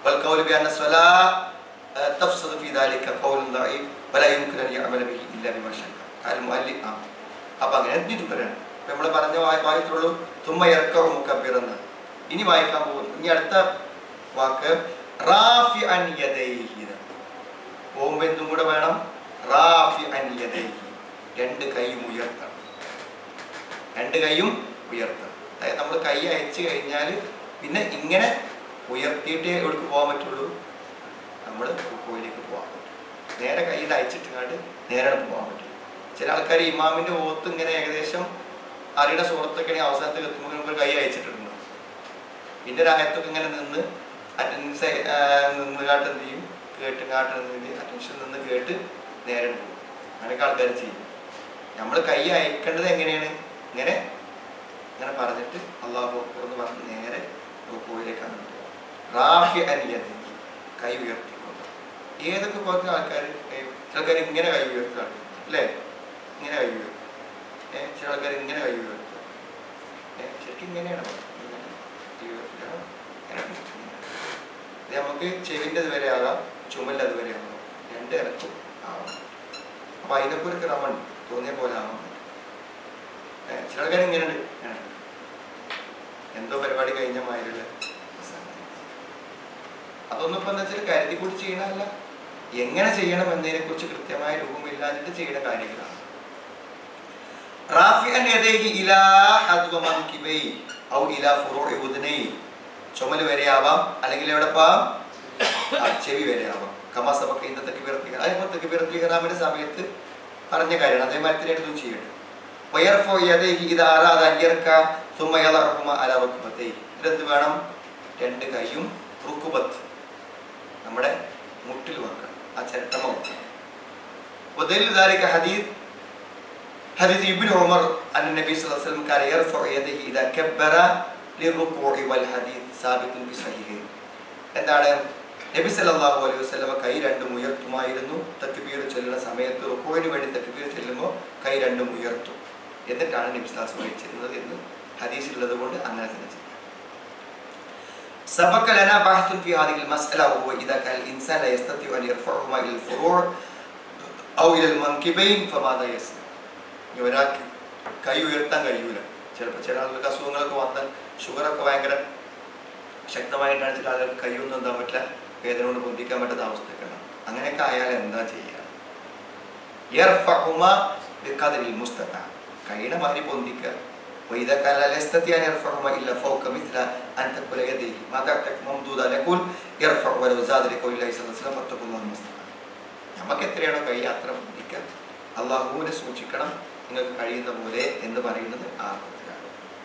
والقول بأن الصلاة آه، تفسد في ذلك قول ضعيف ولا يمكن أن يعمل به إلا بما شاء قال المؤلف ആ അപ്പൊ അങ്ങനെ എന്തിനു പറയണം ഇപ്പൊ നമ്മൾ പറഞ്ഞ വായ- വായത്തുള്ളൂ തുമ്മ ഇറക്കവും മുക്കബിറന്ന് ഇനി വായിക്കാൻ പോകുന്നു ഇനി അടുത്ത വാക്ക് റാഫി അൻ യദൈഹി എന്നാണ്. പോകുമ്പോ എന്തും കൂടെ വേണം റാഫി അൻ യദൈഹി രണ്ട് കൈയും ഉയർത്തണം രണ്ട് കൈയും ഉയർത്തണം അതായത് നമ്മൾ കൈ അയച്ചു കഴിഞ്ഞാൽ പിന്നെ ഇങ്ങനെ ഉയർത്തിയിട്ടേ എവിടേക്ക് പോകാൻ പറ്റുള്ളൂ നമ്മൾ കോയിലേക്ക് പോകാൻ പറ്റും നേരെ കൈയിൽ അയച്ചിട്ടുങ്ങാണ്ട് നേരെ അങ്ങട് പോകാൻ പറ്റും ചില ആൾക്കാർ ഇമാമിന്റെ ഓത്ത് ഇങ്ങനെ ഏകദേശം അറിയുടെ സുഹൃത്തൊക്കെ അവസാനത്തിൽ എത്തുമ്പോൾ മുമ്പ് കൈ അയച്ചിട്ടുണ്ട് പിന്നെ രായത്തൊക്കെ ഇങ്ങനെ നിന്ന് അറ്റൻഡൻസ് നിന്ന് കാട്ട് എന്ത് ചെയ്യും കേട്ട് കാട്ട് നിന്ന് അറ്റൻഷൻ നിന്ന് കേട്ട് നേരെ പോകും അങ്ങനെയൊക്കെ ആൾക്കാർ ചെയ്യും നമ്മൾ കൈ അയക്കേണ്ടത് എങ്ങനെയാണ് ഇങ്ങനെ ഇങ്ങനെ പറഞ്ഞിട്ട് അള്ളാഹു അക്ബർ എന്ന് പറഞ്ഞ് നേരെ റുക്കോയിലേക്കാണ് പോകുക റാഫി അനിയതി കൈ ഉയർത്തിക്കൊണ്ട് ഏതൊക്കെ കുറച്ച് ആൾക്കാർ ചില ആൾക്കാർ ഇങ്ങനെ കൈ ഉയർത്തുകയാണ് അല്ലേ ഇങ്ങനെ കൈ ഉയർത്തും ഏഹ് ചില ആൾക്കാർ ഇങ്ങനെ കൈ ഉയർത്തും ഏഹ് ശരിക്കും ഇങ്ങനെയാണ് ഇങ്ങനെ കൈ ഉയർത്തുക. ഇങ്ങനെ ഇങ്ങനെ. ഇത് നമുക്ക് ചെവിൻ്റെ വരെ ആകാം ചുമലിൻ്റെ അതുവരെ ആകാം രണ്ട് ഇറക്കും ആവാം അപ്പൊ അതിനൊക്കെ ഒരു ക്രമം തോന്നിയ പോലെ ആവാൻ പറ്റും ഏഹ് ചില ആൾക്കാർ ഇങ്ങനെയുണ്ട് ഇങ്ങനെ. എന്തോ പരിപാടി കഴിഞ്ഞ മാതിരിയുള്ള അതൊന്നും ഇപ്പൊ എന്താ വെച്ചാൽ കരുതി കൂടി ചെയ്യണമല്ല എങ്ങനെ ചെയ്യണം എന്നതിനെ കുറിച്ച് കൃത്യമായ രൂപമില്ലാതിട്ട് ചെയ്യുന്ന കാര്യങ്ങളാണ് റാഫിഅൻ യദൈഹി ഇലാ ഹദ്വ മൻകിബൈ ഔ ഇലാ ഫുറൂഇ ഉദ്നൈ ചുമല് വരെ ആവാം അല്ലെങ്കിൽ എവിടെ പോവാം ആ, ചെവി വരെ ആവാം കമാ സബക്ക് ഇന്ന തക്ബീറത്ത് അതിപ്പോ തക്ബീറത്ത് ഇഹ്റാമിന്റെ സമയത്ത് പറഞ്ഞ കാര്യമാണ് അതേമാതിരി തന്നെ ഇതും ചെയ്യണം വയർഫോ യദൈഹി ഇദാ അറാദ അൻ യർക സുമ്മ യദഉഹുമ അലാ റുക്ബതൈ ഇതെന്ത് വേണം രണ്ട് കൈയും റുക്കുബത്ത് നമ്മുടെ മുട്ടിൽ വെക്കണം ആ ചിരട്ടമ വെക്കണം ودليل ذلك حديث حديث ابن عمر أن النبي صلى الله عليه وسلم كان يرفع يديه إذا كبر للركوع والحديث ثابت في صحيحين എന്താണ് നബി സല്ലല്ലാഹു അലൈഹി വസല്ലമ കൈ രണ്ടും ഉയർത്തുമായിരുന്നു തക്ബീർ ചൊല്ലുന്ന സമയത്ത് റുക്കോയിന് വേണ്ടി തക്ബീർ ചെല്ലുമ്പോൾ കൈ രണ്ടും ഉയർത്തും എന്നിട്ടാണ് നബി സല്ലല്ലാഹു അലൈഹി വസല്ലം ചെയ്യുന്നത് എന്ന് ഹദീസിലുള്ളത് കൊണ്ട് അങ്ങനെ തന്നെ ചെയ്യാം سبق لنا بحث في هذه المسألة وهو إذا كان الإنسان لا يستطيع أن يرفعهما إلى الفروع أو إلى المنكبين فماذا يصنع؟ ഇനി ഒരാൾക്ക് കൈ ഉയർത്താൻ കഴിയൂല ചിലപ്പോൾ ചില ആളുകൾക്ക് അസുഖങ്ങളൊക്കെ വന്നാൽ ഷുഗറൊക്കെ ഭയങ്കര ശക്തമായിട്ടാണ് ചില ആളുകൾക്ക് കൈയൊന്നും എന്താൻ പറ്റില്ല വേദന കൊണ്ട് പൊന്തിക്കാൻ പറ്റാത്ത അവസ്ഥയൊക്കെ ഉണ്ടാവും അങ്ങനെയൊക്കെ ആയാൽ എന്താ ചെയ്യുക യർഫഹുമ ബിഖദരിൽ മുസ്തത കൈയുടെ മാതിരി പൊന്തിക്കുക وإذا كان لا يستطيع أن يرفعهما إلا فوق مثل أن تقول يديه ما تعتك ممدودة يقول يرفع ولو زاد لقول الله صلى الله عليه وسلم فاتقوا الله ما استطاع നമുക്ക് എത്രയാണോ കൈ അത്ര പൊന്തിക്കുക അള്ളാഹുവിനെ സൂക്ഷിക്കണം നിങ്ങൾക്ക് കഴിയുന്ന പോലെ എന്ന് പറയുന്നത് ആ അർത്ഥത്തിലാണ്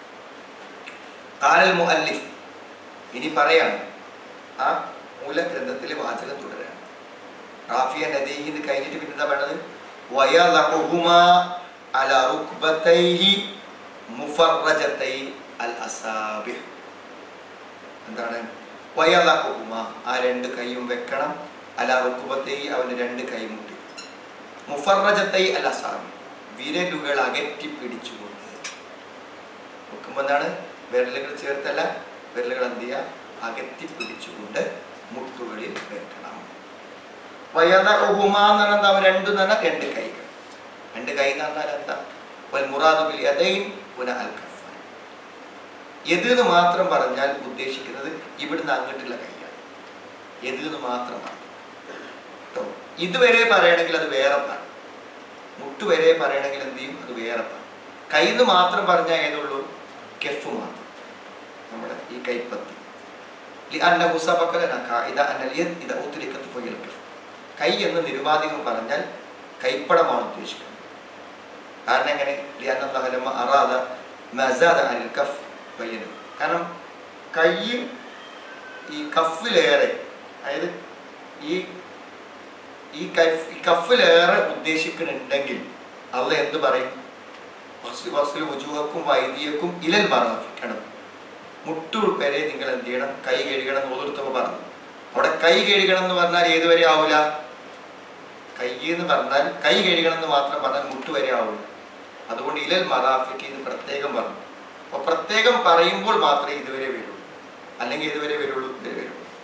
കാലൽ മുഅല്ലിഫ് ഇനി പറയാണ് ആ മൂലഗ്രന്ഥത്തിലെ വാചകം തുടരാണ് റാഫിയ നദീഹിന്ന് കഴിഞ്ഞിട്ട് പിന്നെ എന്താ വേണ്ടത് വയലഹുമ അല റുക്ബതൈഹി മുഫറജതൈ അൽ അസാബിഹ് എന്താണ് വയലഹുമ ആ രണ്ട് കൈയും വെക്കണം അല റുക്ബതൈ അവന്റെ രണ്ട് കൈമുട്ടി മുഫറജത്തൈ അൽ അസാബി വിരലുകൾ അകറ്റി പിടിച്ചുകൊണ്ട് വെക്കുമ്പോൾ എന്താണ് വിരലുകൾ ചേർത്തല്ല വിരലുകൾ എന്ത് ചെയ്യുക അകറ്റി പിടിച്ചുകൊണ്ട് മുട്ടുകളിൽ വെക്കണം വയദഉഹുമ എന്ന് പറഞ്ഞാൽ എന്താ രണ്ട് എന്ന് പറഞ്ഞാൽ രണ്ട് കൈകൾ രണ്ട് കൈ എന്ന് പറഞ്ഞാൽ എന്താ വൽ മുറാദു ബിൽ യദൈൻ പുന അൽ കഫൻ യത് എന്ന് മാത്രം പറഞ്ഞാൽ ഉദ്ദേശിക്കുന്നത് ഇവിടുന്ന് അങ്ങോട്ടുള്ള കൈയാണ് യത് എന്ന് മാത്രമാണ് കേട്ടോ ഇതുവരെ പറയണമെങ്കിൽ അത് വേറെ പറ മുട്ട് വരെ പറയണമെങ്കിൽ എന്ത് ചെയ്യും അത് വേറെ പറ കൈന്ന് മാത്രം പറഞ്ഞാൽ ഏതുള്ളൂ കെഫ് മാത്രം നമ്മുടെ ഈ കൈപ്പത്തി لأنه سبق لنا قاعدة أن اليد إذا أطلقت فهي الكف കൈ എന്ന് നിരുപാധികം പറഞ്ഞാൽ കൈപ്പടമാണ് ഉദ്ദേശിക്കുന്നത് കാരണം എങ്ങനെ لأن الله لما أراد ما زاد عن الكف بينه കാരണം കൈ ഈ കഫിലേറെ അതായത് ഈ ഈ കഫ് ഈ കഫിലേറെ ഉദ്ദേശിക്കുന്നുണ്ടെങ്കിൽ അള്ള എന്ത് പറയും വസ്തു വസ്തു ഉജുവക്കും വൈദിയക്കും ഇലൽ മറാഫിക്കണം മുട്ടു വരെ നിങ്ങൾ എന്ത് ചെയ്യണം കൈ കഴുകണം എന്ന് ഓതിർത്തപ്പോൾ പറഞ്ഞു അവിടെ കൈ കഴുകണം എന്ന് പറഞ്ഞാൽ ഏതുവരെ ആവില്ല കൈ എന്ന് പറഞ്ഞാൽ കൈ കഴുകണം എന്ന് മാത്രം പറഞ്ഞാൽ മുട്ടു വരെ ആവില്ല അതുകൊണ്ട് ഇലൽ മറാഫിക്ക് എന്ന് പ്രത്യേകം പറഞ്ഞു അപ്പൊ പ്രത്യേകം പറയുമ്പോൾ മാത്രമേ ഇതുവരെ വരുള്ളൂ അല്ലെങ്കിൽ ഇതുവരെ വരുള്ളൂ ഇതുവരെ വരുള്ളൂ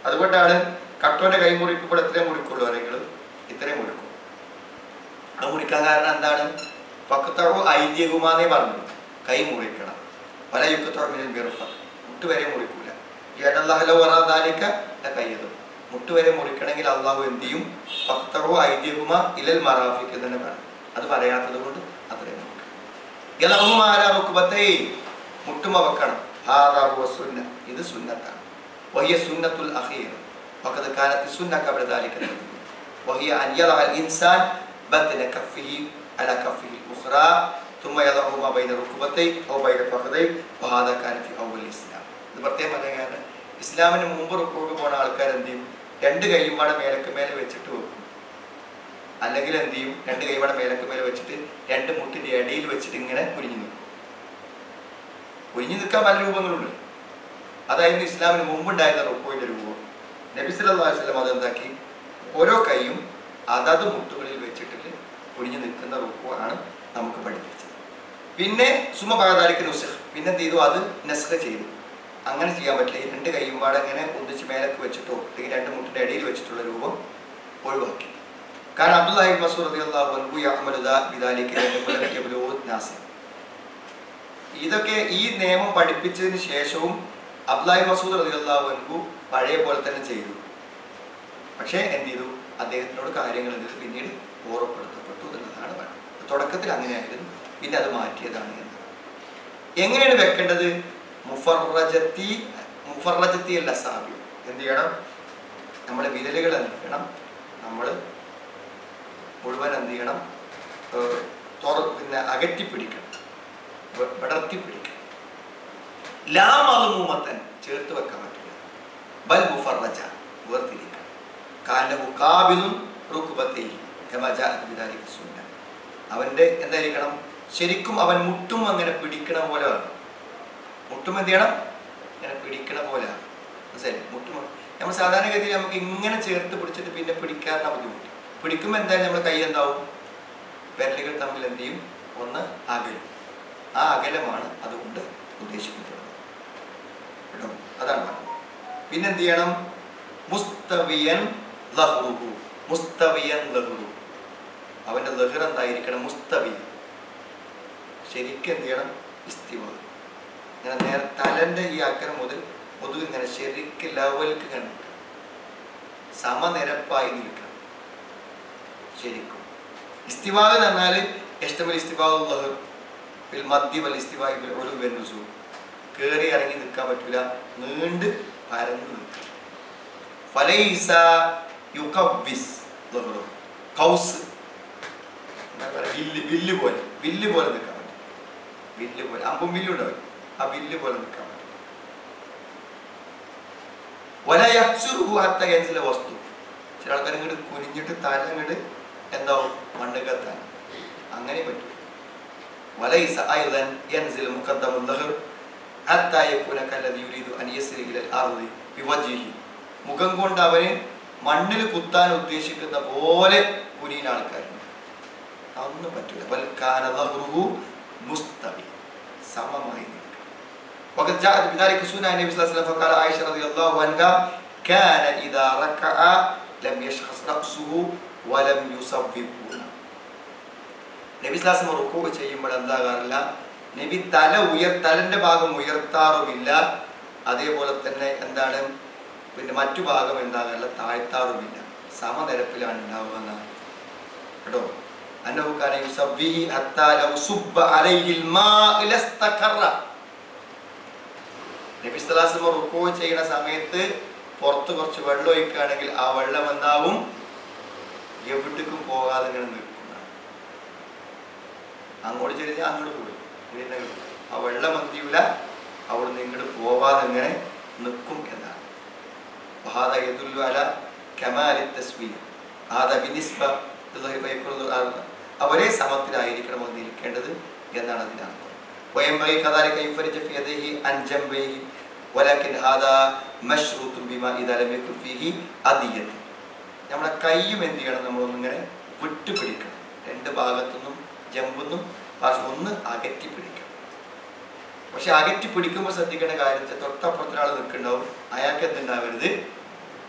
അതുകൊണ്ടാണ് കട്ടോന്റെ കൈ മുറിക്കുമ്പോൾ എത്രയും മുറിക്കുള്ളൂ നിങ്ങൾ ഇത്രയും മുറിക്കും അത് മുറിക്കാൻ കാരണം എന്താണ് പക്കത്തറു ഐദ്യകുമാന്നേ പറഞ്ഞു കൈ മുറിക്കണം പല യുക്കത്തോമിനിൽ ബിറുഫ മുട്ട് വരെ മുറിക്കൂല ഏതല്ലാഹലോ വറാദാലിക്ക കയ്യതും മുട്ട് വരെ മുറിക്കണമെങ്കിൽ അള്ളാഹു എന്ത് ചെയ്യും പക്തറോ ഐദ്യകുമ ഇലൽ മറാഫിക്ക് തന്നെ പറയും അത് പറയാത്തത് കൊണ്ട് അത്രയും മുട്ടുമാരാറുക്കുബത്തേ മുട്ടുമ വെക്കണം ഹാറാഹു സുന്ന ഇത് സുന്നത്താണ് വഹിയ സുന്നത്തുൽ അഖീർ وقد كانت السنة قبل ذلك التدبير وهي أن يضع الإنسان بطن كفه على كفه الأخرى ثم يضعهما بين ركبتيه أو بين فخذيه وهذا كان في أول الإسلام ഇത് പ്രത്യേകം പറയാൻ കാരണം ഇസ്ലാമിന് മുമ്പ് റുക്കോക്ക് പോണ ആൾക്കാർ എന്ത് ചെയ്യും രണ്ട് കൈയും പാടെ മേലക്ക് മേലെ വെച്ചിട്ട് വെക്കും അല്ലെങ്കിൽ എന്ത് ചെയ്യും രണ്ട് കൈ പാടെ മേലക്ക് മേലെ വെച്ചിട്ട് രണ്ട് മുട്ടിന്റെ ഇടയിൽ വെച്ചിട്ട് ഇങ്ങനെ കുനിഞ്ഞു നിൽക്കും കുനിഞ്ഞു നിൽക്കാൻ പല രൂപങ്ങളുണ്ട് അതായിരുന്നു ഇസ്ലാമിന് മുമ്പുണ്ടായിരുന്ന റുക്കോയിന്റെ രൂപം നബി സല്ലല്ലാഹു അലൈഹി വസല്ലം അതെന്താക്കി ഓരോ കൈയും അതത് മുട്ടുകളിൽ വെച്ചിട്ട് കുനിഞ്ഞു നിൽക്കുന്ന റുക്കു ആണ് നമുക്ക് പഠിപ്പിച്ചത് പിന്നെ സുമ പകതാലിക്ക് നുസഹ് പിന്നെ എന്ത് ചെയ്തു അത് നസ്ഖ ചെയ്തു അങ്ങനെ ചെയ്യാൻ പറ്റില്ല ഈ രണ്ട് കൈയും പാടെ ഇങ്ങനെ ഒന്നിച്ച് മേലക്ക് വെച്ചിട്ടോ അല്ലെങ്കിൽ രണ്ട് മുട്ടിന്റെ ഇടയിൽ വെച്ചിട്ടുള്ള രൂപം ഒഴിവാക്കി കാരണം അബ്ദുല്ലാഹി മസൂർ റളിയല്ലാഹു അൻഹു യഅമലു ദാ- ബിദാലിക ലം യബ്ലുഗു നാസ് ഇതൊക്കെ ഈ നിയമം പഠിപ്പിച്ചതിന് ശേഷവും അബ്ദുല്ലാഹി മസൂദ് റളിയല്ലാഹു അൻഹു പഴയ പോലെ തന്നെ ചെയ്തു പക്ഷേ എന്ത് ചെയ്തു അദ്ദേഹത്തിനോട് കാര്യങ്ങൾ എന്ത് ചെയ്തു? പിന്നീട് ഓർമ്മപ്പെടുത്തപ്പെട്ടു എന്നുള്ളതാണ് പറയുന്നത് തുടക്കത്തിൽ അങ്ങനെയായിരുന്നു പിന്നെ അത് മാറ്റിയതാണ് എന്ന് എങ്ങനെയാണ് വെക്കേണ്ടത് മുഫറജത്തി മുഫറജത്തി അല്ല സാബി എന്ത് ചെയ്യണം നമ്മുടെ വിരലുകൾ എന്ത് ചെയ്യണം നമ്മൾ മുഴുവൻ എന്ത് ചെയ്യണം ഏർ തുറ പിന്നെ അകറ്റി പിടിക്കണം വെ- വിടർത്തി പിടിക്കണം ലാം അലുമൂമത്തൻ ചേർത്ത് വെക്കാൻ പറ്റില്ല ബൽ മുഫറജ വേർതിരിക്കണം കാലഹു കാബിലും റുക്കുബത്തിൽ സുന്ന അവന്റെ എന്തായിരിക്കണം ശരിക്കും അവൻ മുട്ടും അങ്ങനെ പിടിക്കണ പോലെ വേണം മുട്ടും എന്ത് ചെയ്യണം ഇങ്ങനെ പിടിക്കണ പോലെ മനസ്സിലായി മുട്ടും നമ്മൾ സാധാരണഗതിയിൽ നമുക്ക് ഇങ്ങനെ ചേർത്ത് പിടിച്ചിട്ട് പിന്നെ പിടിക്കാറുള്ള ബുദ്ധിമുട്ട് പിടിക്കുമ്പോൾ എന്തായാലും നമ്മുടെ കൈ എന്താവും വിരലുകൾ തമ്മിൽ എന്ത് ചെയ്യും ഒന്ന് അകലും ആ അകലമാണ് അതുകൊണ്ട് ഉദ്ദേശിക്കപ്പെടുന്നത് കേട്ടോ അതാണ് പറഞ്ഞത് പിന്നെ എന്ത് ചെയ്യണം മുസ്തവിയൻ ലഹ്റുഹു മുസ്തവിയൻ ലഹ്റു അവന്റെ ലഹ്ർ എന്തായിരിക്കണം മുസ്തവി ശരിക്കും എന്ത് ചെയ്യണം ഇസ്തിവ ഇങ്ങനെ നേരെ തലന്റെ ഈ അക്കരം മുതൽ മുതുക് ഇങ്ങനെ ശരിക്കും ലെവലിക്ക് ഇങ്ങനെ നിൽക്കണം സമനിരപ്പായി നിൽക്കണം ശരിക്കും ഇസ്തിവാഗ് എന്ന് പറഞ്ഞാൽ ഇഷ്ടമൽ ഇസ്തിവാഗ് ലഹർ ഫിൽ മദ്യ വൽ ഇസ്തിവാഗ് ഫിൽ ഒരു വെന്നുസു കയറി ഇറങ്ങി നിൽക്കാൻ പറ്റൂല നീണ്ട് പരന്ന് നിൽക്കണം ഫലൈസ യുക്കവിസ് ലഹ്റു കൗസ് എന്താ പറയുക വില്ല് വില്ല് പോലെ വില്ല് പോലെ നിൽക്കാൻ പറ്റും വില്ല് പോലെ അമ്പും വില്ലുണ്ടാവും ആ വില്ല് പോലെ നിൽക്കാൻ പറ്റും വലയസുറുഹു ഹത്ത യൻസില വസ്തു ചില ആൾക്കാർ ഇങ്ങോട്ട് കുനിഞ്ഞിട്ട് തല ഇങ്ങോട്ട് എന്താവും മണ്ണ് കത്താൻ അങ്ങനെ പറ്റും وليس أيضا ينزل مقدم الظهر حتى يكون كالذي يريد أن يسر إلى الأرض بوجهه മുഖം കൊണ്ട് അവന് മണ്ണിൽ കുത്താൻ ഉദ്ദേശിക്കുന്ന പോലെ കുനിയുന്ന ആൾക്കാരുണ്ട് അതൊന്നും പറ്റൂല ബൽ കാന ظهره മുസ്തവി സമമായി നിൽക്കണം وقد جاءت بذلك سنة النبي صلى الله عليه وسلم فقال عائشة رضي الله عنها كان إذا ركع لم يشخص رأسه ولم يصوبه നബി സ്ലാസം റുക്കൂ ചെയ്യുമ്പോൾ എന്താകാറില്ല നബി തല ഉയർ തലന്റെ ഭാഗം ഉയർത്താറുമില്ല അതേപോലെ തന്നെ എന്താണ് പിന്നെ മറ്റു ഭാഗം എന്താകാറില്ല താഴ്ത്താറുമില്ല സമനിരപ്പിലാണ് ഉണ്ടാവുക എന്നാണ് കേട്ടോ അന്നഹു കാന യുസബ്ബിഹി ഹത്താ ലൗ സുബ്ബ അലൈഹിൽ മാഇ ലസ്തഖറ നബി സ്വലാസ്ലമ റുക്കോ ചെയ്യുന്ന സമയത്ത് പുറത്ത് കുറച്ച് വെള്ളം ഒഴിക്കുകയാണെങ്കിൽ ആ വെള്ളം എന്താവും എവിടേക്കും പോകാതെ ഇങ്ങനെ നിൽക്കുന്നതാണ് അങ്ങോട്ട് ചെരിഞ്ഞാൽ അങ്ങോട്ട് പോയി ഇങ്ങനെ ആ വെള്ളം എന്ത് ചെയ്യൂല അവിടുന്ന് ഇങ്ങോട്ട് പോവാതെ ഇങ്ങനെ നിൽക്കും എന്നാണ് وهذا يدل على كمال التسوية هذا بالنسبة لله فيكون الأرض അവരെ സമത്തിലായിരിക്കണം എന്ന് ഇരിക്കേണ്ടത് എന്നാണ് അതിൻ്റെ അർത്ഥം وينبغي كذلك أن يفرج في يديه عن جنبيه ولكن هذا مشروط بما إذا لم يكن فيه أذية നമ്മുടെ കൈയും എന്ത് ചെയ്യണം നമ്മളൊന്നിങ്ങനെ വിട്ടുപിടിക്കണം രണ്ട് ഭാഗത്തുനിന്നും ജമ്പൊന്നും ഒന്ന് അകറ്റി പിടിക്കണം പക്ഷെ അകറ്റി പിടിക്കുമ്പോൾ ശ്രദ്ധിക്കേണ്ട കാര്യം വെച്ചാൽ തൊട്ടപ്പുറത്തൊരാൾ നിൽക്കുന്നുണ്ടാവും അയാൾക്ക് എന്തുണ്ടാവരുത്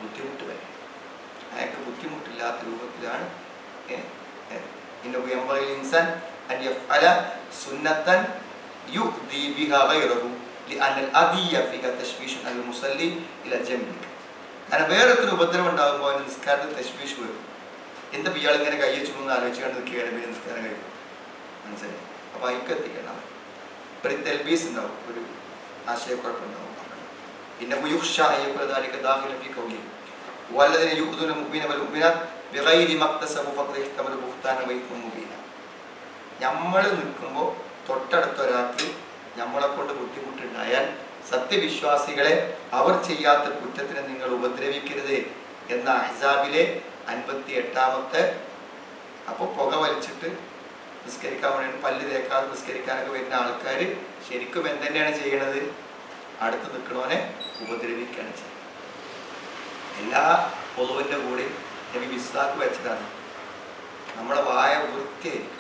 ബുദ്ധിമുട്ട് വരെ അയാൾക്ക് ബുദ്ധിമുട്ടില്ലാത്ത രൂപത്തിലാണ് ഏ, ഏ, ഇന്നഹു യൻബഗി ലിൻസാൻ അൻ യഫ്അല സുന്നത്തൻ യുഅ്ദി ബിഹാ ഗൈറഹു ലിഅന്ന അൽ-അദിയ ഫിഹ തശ്വീഷുൻ അൽ മുസല്ലി ഇല ജംബിക കാരണം വേറൊരു ഉപദ്രവം ഉണ്ടാകുമ്പോൾ അവന് നിസ്കാരത്തിൽ തശ്വീഷ് വരും എന്താ ഇയാൾ ഇങ്ങനെ കൈ വെച്ചു എന്ന് ആലോചിച്ചുകൊണ്ട് നിൽക്കുകയാണ് പിന്നെ നിസ്കാരം കഴിയും മനസ്സിലായി അപ്പോൾ അതിക്ക് എത്തിക്കണം ഒരു തെൽബീസ് ഉണ്ടാവും ഒരു ആശയക്കുഴപ്പമുണ്ടാവും പിന്നെ യുക്ഷ അയ്യക്കുലതാലിക്ക് ദാഖില ഫി ഖൗലി والذين يؤذون المؤمنين والمؤمنات بغير ما اكتسبوا فقد احتملوا بهتانا واثما مبينا നമ്മൾ നിൽക്കുമ്പോൾ തൊട്ടടുത്ത ഒരാൾക്ക് നമ്മളെ കൊണ്ട് ബുദ്ധിമുട്ടുണ്ടായാൽ സത്യവിശ്വാസികളെ അവർ ചെയ്യാത്ത കുറ്റത്തിന് നിങ്ങൾ ഉപദ്രവിക്കരുത് എന്ന അഹ്സാബിലെ അൻപത്തി എട്ടാമത്തെ അപ്പോൾ പുക വലിച്ചിട്ട് നിസ്കരിക്കാൻ വേണ്ടി പല്ല് തേക്കാതെ നിസ്കരിക്കാനൊക്കെ വരുന്ന ആൾക്കാർ ശരിക്കും എന്തെന്നെയാണ് ചെയ്യണത് അടുത്ത് നിൽക്കണവനെ ഉപദ്രവിക്കുകയാണ് ചെയ്യുന്നത് എല്ലാ പൊതുവിൻ്റെ കൂടെ നബി വിസ്താക്ക് വെച്ചതാണ് നമ്മുടെ വായ വൃത്തിയായിരിക്കും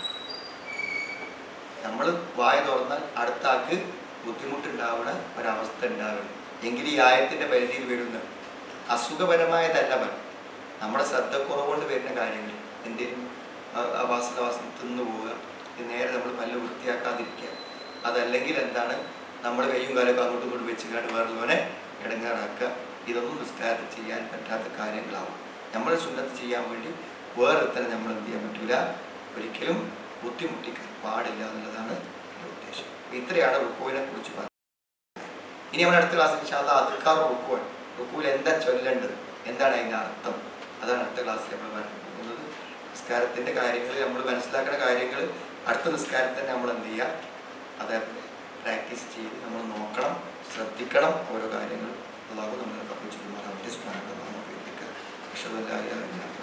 നമ്മൾ വായ തുറന്നാൽ അടുത്ത ആൾക്ക് ബുദ്ധിമുട്ടുണ്ടാവണ ഒരവസ്ഥ ഉണ്ടാവണം എങ്കിൽ ഈ ആയത്തിൻ്റെ പരിധിയിൽ വരുന്ന അസുഖപരമായതല്ല പരം നമ്മുടെ ശ്രദ്ധക്കുറവുകൊണ്ട് വരുന്ന കാര്യങ്ങൾ എന്തെങ്കിലും അവാസനവാസം തിന്നു പോവുക ഇത് നേരെ നമ്മൾ പല്ല് വൃത്തിയാക്കാതിരിക്കുക അതല്ലെങ്കിൽ എന്താണ് നമ്മൾ കയ്യും കാലൊക്കെ അങ്ങോട്ടും ഇങ്ങോട്ടും വെച്ച് കണ്ട് വേറുള്ളവനെ ഇടങ്ങാറാക്കുക ഇതൊന്നും നിസ്കാരത്തിൽ ചെയ്യാൻ പറ്റാത്ത കാര്യങ്ങളാവും നമ്മൾ സുന്നത്ത് ചെയ്യാൻ വേണ്ടി വേറൊരുത്തനെ നമ്മൾ എന്ത് ചെയ്യാൻ പറ്റില്ല ഒരിക്കലും ബുദ്ധിമുട്ടിക്കാൻ പാടില്ല എന്നുള്ളതാണ് എൻ്റെ ഉദ്ദേശം ഇത്രയാണ് റുക്കുവിനെ കുറിച്ച് പറഞ്ഞത് ഇനി നമ്മുടെ അടുത്ത ക്ലാസ്സിൽ ശാന്ത അതുക്കാർ റുക്കുവാണ് റുക്കുവിൽ എന്താ ചൊല്ലേണ്ടത് എന്താണ് അതിൻ്റെ അർത്ഥം അതാണ് അടുത്ത ക്ലാസ്സിൽ നമ്മൾ പറയാൻ പോകുന്നത് നിസ്കാരത്തിൻ്റെ കാര്യങ്ങൾ നമ്മൾ മനസ്സിലാക്കുന്ന കാര്യങ്ങൾ അടുത്ത നിസ്കാരത്തിൽ നമ്മൾ എന്ത് ചെയ്യുക അതേപോലെ പ്രാക്ടീസ് ചെയ്ത് നമ്മൾ നോക്കണം ശ്രദ്ധിക്കണം ഓരോ കാര്യങ്ങളും അള്ളാഹു നമ്മളെ കപ്പിച്ചു മാറാം സ്മരണ നമുക്ക് എത്തിക്കുക വിഷമല്ലാതെ